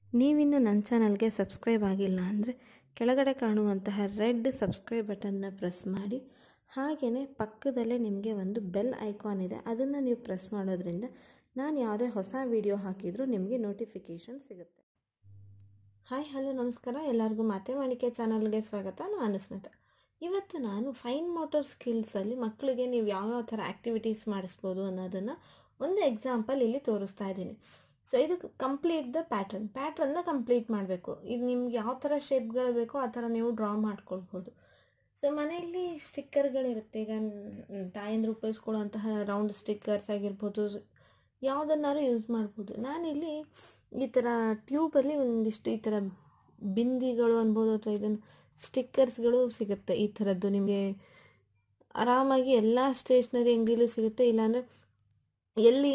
ನೀವಿನ್ನು ನನ್ನ ಚಾನಲ್ಗೆ ಸಬ್ಸ್ಕ್ರೈಬ್ ಆಗಿಲ್ಲ ಅಂದರೆ ಕೆಳಗಡೆ ಕಾಣುವಂತಹ ರೆಡ್ ಸಬ್ಸ್ಕ್ರೈಬ್ ಬಟನ್ನ ಪ್ರೆಸ್ ಮಾಡಿ ಹಾಗೆಯೇ ಪಕ್ಕದಲ್ಲೇ ನಿಮಗೆ ಒಂದು ಬೆಲ್ ಐಕಾನ್ ಇದೆ ಅದನ್ನು ನೀವು ಪ್ರೆಸ್ ಮಾಡೋದ್ರಿಂದ ನಾನು ಯಾವುದೇ ಹೊಸ ವಿಡಿಯೋ ಹಾಕಿದರೂ ನಿಮಗೆ ನೋಟಿಫಿಕೇಷನ್ ಸಿಗುತ್ತೆ ಹಾಯ್ ಹಲೋ ನಮಸ್ಕಾರ ಎಲ್ಲರಿಗೂ ಮಾತೆ ಮಾಣಿಕೆ ಚಾನಲ್ಗೆ ಸ್ವಾಗತ ನಾನು ಅನುಸ್ಮಿತಾ ಇವತ್ತು ನಾನು ಫೈನ್ ಮೋಟರ್ ಸ್ಕಿಲ್ಸಲ್ಲಿ ಮಕ್ಕಳಿಗೆ ನೀವು ಯಾವ್ಯಾವ ಥರ ಆ್ಯಕ್ಟಿವಿಟೀಸ್ ಮಾಡಿಸ್ಬೋದು ಅನ್ನೋದನ್ನು ಒಂದು ಎಕ್ಸಾಂಪಲ್ ಇಲ್ಲಿ ತೋರಿಸ್ತಾ ಇದ್ದೀನಿ ಸೊ ಇದು ಕಂಪ್ಲೀಟ್ ದ ಪ್ಯಾಟ್ರನ್ ಪ್ಯಾಟ್ರನ್ನ ಕಂಪ್ಲೀಟ್ ಮಾಡಬೇಕು ಇದು ನಿಮ್ಗೆ ಯಾವ ಥರ ಶೇಪ್ಗಳು ಬೇಕೋ ಆ ಥರ ನೀವು ಡ್ರಾ ಮಾಡ್ಕೊಳ್ಬೋದು ಸೊ ಮನೆಯಲ್ಲಿ ಸ್ಟಿಕ್ಕರ್ಗಳಿರುತ್ತೆ ಈಗ ತಾಯಂದ್ರು ಉಪಯೋಗಿಸ್ಕೊಳ್ಳುವಂತಹ ರೌಂಡ್ ಸ್ಟಿಕ್ಕರ್ಸ್ ಆಗಿರ್ಬೋದು ಯಾವುದನ್ನಾರು ಯೂಸ್ ಮಾಡ್ಬೋದು ನಾನಿಲ್ಲಿ ಈ ಥರ ಟ್ಯೂಬಲ್ಲಿ ಒಂದಿಷ್ಟು ಈ ಥರ ಬಿಂದಿಗಳು ಅನ್ಬೋದು ಅಥವಾ ಇದನ್ನು ಸ್ಟಿಕ್ಕರ್ಸ್ಗಳು ಸಿಗುತ್ತೆ ಈ ಥರದ್ದು ನಿಮಗೆ ಆರಾಮಾಗಿ ಎಲ್ಲ ಸ್ಟೇಷ್ನರಿ ಅಂಗಡಿಲೂ ಸಿಗುತ್ತೆ ಇಲ್ಲಾಂದರೆ ಎಲ್ಲಿ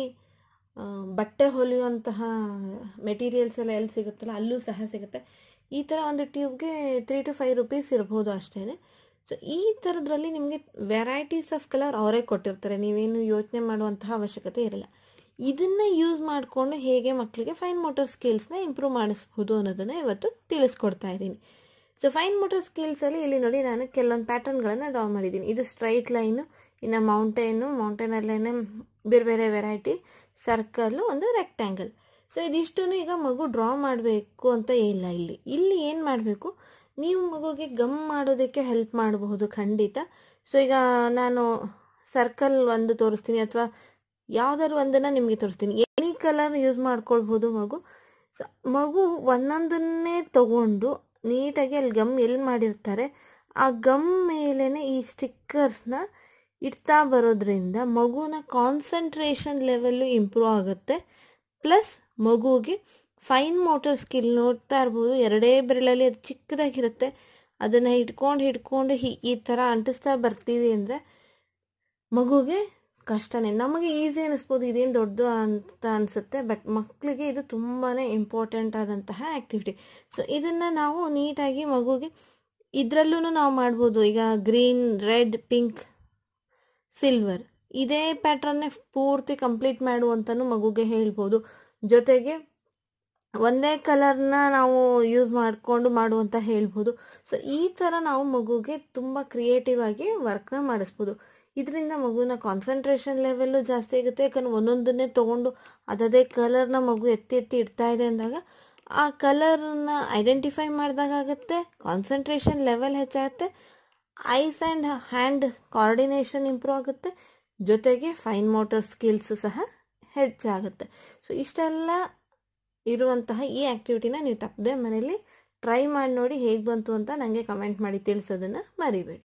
ಬಟ್ಟೆ ಹೊಲಿಯುವಂತಹ ಮೆಟೀರಿಯಲ್ಸ್ ಎಲ್ಲ ಎಲ್ಲಿ ಸಿಗುತ್ತಲ್ಲ ಅಲ್ಲೂ ಸಹ ಸಿಗುತ್ತೆ ಈ ಥರ ಒಂದು ಟ್ಯೂಬ್ಗೆ ತ್ರೀ ಟು ಫೈವ್ ರುಪೀಸ್ ಇರ್ಬೋದು ಅಷ್ಟೇ ಸೊ ಈ ಥರದ್ರಲ್ಲಿ ನಿಮಗೆ ವೆರೈಟೀಸ್ ಆಫ್ ಕಲರ್ ಅವರೇ ಕೊಟ್ಟಿರ್ತಾರೆ ನೀವೇನು ಯೋಚನೆ ಮಾಡುವಂತಹ ಅವಶ್ಯಕತೆ ಇರಲ್ಲ ಇದನ್ನು ಯೂಸ್ ಮಾಡಿಕೊಂಡು ಹೇಗೆ ಮಕ್ಕಳಿಗೆ ಫೈನ್ ಮೋಟರ್ ಸ್ಕಿಲ್ಸ್ನ ಇಂಪ್ರೂವ್ ಮಾಡಿಸ್ಬೋದು ಅನ್ನೋದನ್ನು ಇವತ್ತು ತಿಳಿಸ್ಕೊಡ್ತಾ ಇದ್ದೀನಿ ಸೊ ಫೈನ್ ಮೋಟರ್ ಸ್ಕಿಲ್ಸಲ್ಲಿ ಇಲ್ಲಿ ನೋಡಿ ನಾನು ಕೆಲವೊಂದು ಪ್ಯಾಟರ್ನ್ಗಳನ್ನು ಡ್ರಾ ಮಾಡಿದ್ದೀನಿ ಇದು ಸ್ಟ್ರೈಟ್ ಲೈನು ಇನ್ನು ಮೌಂಟೇನು ಮೌಂಟೇನಲ್ಲೇ ಬೇರೆ ಬೇರೆ ವೆರೈಟಿ ಸರ್ಕಲ್ಲು ಒಂದು ರೆಕ್ಟ್ಯಾಂಗಲ್ ಸೊ ಇದಿಷ್ಟು ಈಗ ಮಗು ಡ್ರಾ ಮಾಡಬೇಕು ಅಂತ ಇಲ್ಲ ಇಲ್ಲಿ ಇಲ್ಲಿ ಏನು ಮಾಡಬೇಕು ನೀವು ಮಗುಗೆ ಗಮ್ ಮಾಡೋದಕ್ಕೆ ಹೆಲ್ಪ್ ಮಾಡಬಹುದು ಖಂಡಿತ ಸೊ ಈಗ ನಾನು ಸರ್ಕಲ್ ಒಂದು ತೋರಿಸ್ತೀನಿ ಅಥವಾ ಯಾವುದಾದ್ರು ಒಂದನ್ನು ನಿಮಗೆ ತೋರಿಸ್ತೀನಿ ಎನಿ ಕಲರ್ ಯೂಸ್ ಮಾಡ್ಕೊಳ್ಬೋದು ಮಗು ಸೊ ಮಗು ಒಂದೊಂದನ್ನೇ ತಗೊಂಡು ನೀಟಾಗಿ ಅಲ್ಲಿ ಗಮ್ ಎಲ್ಲಿ ಮಾಡಿರ್ತಾರೆ ಆ ಗಮ್ ಮೇಲೇ ಈ ಸ್ಟಿಕ್ಕರ್ಸ್ನ ಇಡ್ತಾ ಬರೋದ್ರಿಂದ ಮಗುನ ಕಾನ್ಸಂಟ್ರೇಷನ್ ಲೆವೆಲ್ಲು ಇಂಪ್ರೂವ್ ಆಗುತ್ತೆ ಪ್ಲಸ್ ಮಗುಗೆ ಫೈನ್ ಮೋಟರ್ ಸ್ಕಿಲ್ ನೋಡ್ತಾ ಇರ್ಬೋದು ಎರಡೇ ಬೆರಳಲ್ಲಿ ಅದು ಚಿಕ್ಕದಾಗಿರುತ್ತೆ ಅದನ್ನು ಹಿಡ್ಕೊಂಡು ಹಿಡ್ಕೊಂಡು ಈ ಥರ ಅಂಟಿಸ್ತಾ ಬರ್ತೀವಿ ಅಂದರೆ ಮಗುಗೆ ಕಷ್ಟನೇ ನಮಗೆ ಈಸಿ ಅನ್ನಿಸ್ಬೋದು ಇದೇನು ದೊಡ್ಡದು ಅಂತ ಅನಿಸುತ್ತೆ ಬಟ್ ಮಕ್ಕಳಿಗೆ ಇದು ತುಂಬಾ ಇಂಪಾರ್ಟೆಂಟ್ ಆದಂತಹ ಆ್ಯಕ್ಟಿವಿಟಿ ಸೊ ಇದನ್ನು ನಾವು ನೀಟಾಗಿ ಮಗುಗೆ ಇದರಲ್ಲೂ ನಾವು ಮಾಡ್ಬೋದು ಈಗ ಗ್ರೀನ್ ರೆಡ್ ಪಿಂಕ್ ಸಿಲ್ವರ್ ಇದೇ ಪ್ಯಾಟ್ರನ್ನೇ ಪೂರ್ತಿ ಕಂಪ್ಲೀಟ್ ಮಾಡು ಅಂತಲೂ ಮಗುಗೆ ಹೇಳ್ಬೋದು ಜೊತೆಗೆ ಒಂದೇ ಕಲರ್ನ ನಾವು ಯೂಸ್ ಮಾಡಿಕೊಂಡು ಮಾಡುವಂತ ಹೇಳ್ಬೋದು ಸೊ ಈ ಥರ ನಾವು ಮಗುಗೆ ತುಂಬ ಕ್ರಿಯೇಟಿವ್ ಆಗಿ ವರ್ಕ್ನ ಮಾಡಿಸ್ಬೋದು ಇದರಿಂದ ಮಗುವಿನ ಕಾನ್ಸಂಟ್ರೇಷನ್ ಲೆವೆಲ್ಲು ಜಾಸ್ತಿ ಆಗುತ್ತೆ ಯಾಕಂದ್ರೆ ಒಂದೊಂದನ್ನೇ ತೊಗೊಂಡು ಅದದೇ ಕಲರ್ನ ಮಗು ಎತ್ತಿ ಎತ್ತಿ ಇಡ್ತಾ ಇದೆ ಅಂದಾಗ ಆ ಕಲರ್ನ ಐಡೆಂಟಿಫೈ ಮಾಡಿದಾಗುತ್ತೆ ಕಾನ್ಸಂಟ್ರೇಷನ್ ಲೆವೆಲ್ ಹೆಚ್ಚಾಗುತ್ತೆ eyes and hand coordination improve ಆಗುತ್ತೆ ಜೊತೆಗೆ ಫೈನ್ ಮೋಟರ್ ಸ್ಕಿಲ್ಸು ಸಹ ಹೆಚ್ಚಾಗುತ್ತೆ ಸೊ ಇಷ್ಟೆಲ್ಲ ಇರುವಂತಹ ಈ ಆ್ಯಕ್ಟಿವಿಟಿನ ನೀವು ತಪ್ಪದೆ ಮನೇಲಿ ಟ್ರೈ ಮಾಡಿ ನೋಡಿ ಹೇಗೆ ಬಂತು ಅಂತ ನನಗೆ ಕಮೆಂಟ್ ಮಾಡಿ ತಿಳಿಸೋದನ್ನು ಮರಿಬೇಡಿ